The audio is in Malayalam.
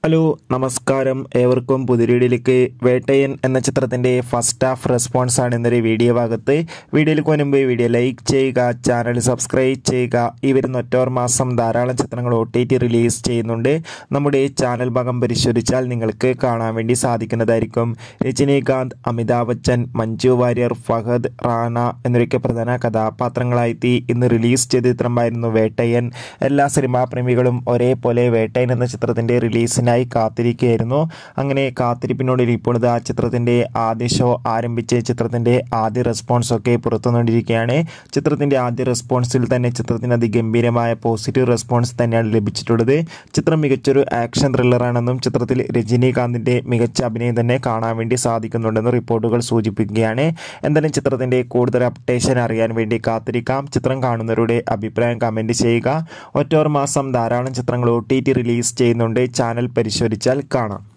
ഹലോ നമസ്കാരം ഏവർക്കും പുതിരീടിലേക്ക് വേട്ടയൻ എന്ന ചിത്രത്തിൻ്റെ ഫസ്റ്റ് ഹാഫ് റെസ്പോൺസ് ആണ് ഇന്നൊരു വീഡിയോ ഭാഗത്ത് വീഡിയോയിൽ മുൻപ് വീഡിയോ ലൈക്ക് ചെയ്യുക ചാനൽ സബ്സ്ക്രൈബ് ചെയ്യുക ഈ വരുന്ന ഒറ്റോർ മാസം ധാരാളം ചിത്രങ്ങൾ ഒ ടി ടി റിലീസ് ചെയ്യുന്നുണ്ട് നമ്മുടെ ചാനൽ ഭാഗം പരിശോധിച്ചാൽ നിങ്ങൾക്ക് കാണാൻ വേണ്ടി സാധിക്കുന്നതായിരിക്കും രജനീകാന്ത് അമിതാഭ് ബച്ചൻ മഞ്ജു വാര്യർ ഫഹദ് റാണ എന്നൊക്കെ പ്രധാന കഥാപാത്രങ്ങളായി ഇന്ന് റിലീസ് ചെയ്ത ചിത്രമായിരുന്നു വേട്ടയൻ എല്ലാ സിനിമാ പ്രേമികളും ഒരേപോലെ വേട്ടയൻ എന്ന ചിത്രത്തിൻ്റെ റിലീസിനായി കാത്തിരിക്കുകയായിരുന്നു അങ്ങനെ കാത്തിരിപ്പിനോട് ഇപ്പോൾ ഇത് ആ ചിത്രത്തിൻ്റെ ആദ്യ ഷോ ആരംഭിച്ച് ചിത്രത്തിൻ്റെ ആദ്യ റെസ്പോൺസ് ഒക്കെ പുറത്തു വന്നുകൊണ്ടിരിക്കുകയാണ് ചിത്രത്തിൻ്റെ ആദ്യ റെസ്പോൺസിൽ തന്നെ ചിത്രത്തിന് അതിഗംഭീരമായ പോസിറ്റീവ് റെസ്പോൺസ് തന്നെയാണ് ലഭിച്ചിട്ടുള്ളത് ചിത്രം മികച്ചൊരു ആക്ഷൻ ത്രില്ലറാണെന്നും ചിത്രത്തിൽ രജനീകാന്തിൻ്റെ മികച്ച അഭിനയം തന്നെ കാണാൻ വേണ്ടി സാധിക്കുന്നുണ്ടെന്ന് റിപ്പോർട്ടുകൾ സൂചിപ്പിക്കുകയാണ് എന്തായാലും ചിത്രത്തിൻ്റെ കൂടുതൽ അപ്ഡേഷൻ അറിയാൻ വേണ്ടി കാത്തിരിക്കാം ചിത്രം കാണുന്നവരുടെ അഭിപ്രായം കമൻറ്റ് ചെയ്യുക ഒറ്റോർ മാസം ധാരാളം ചിത്രങ്ങൾ ഒ ടി ടി റിലീസ് ചെയ്യുന്നുണ്ട് ചാനൽ പരിശോധിച്ചാൽ കാണാം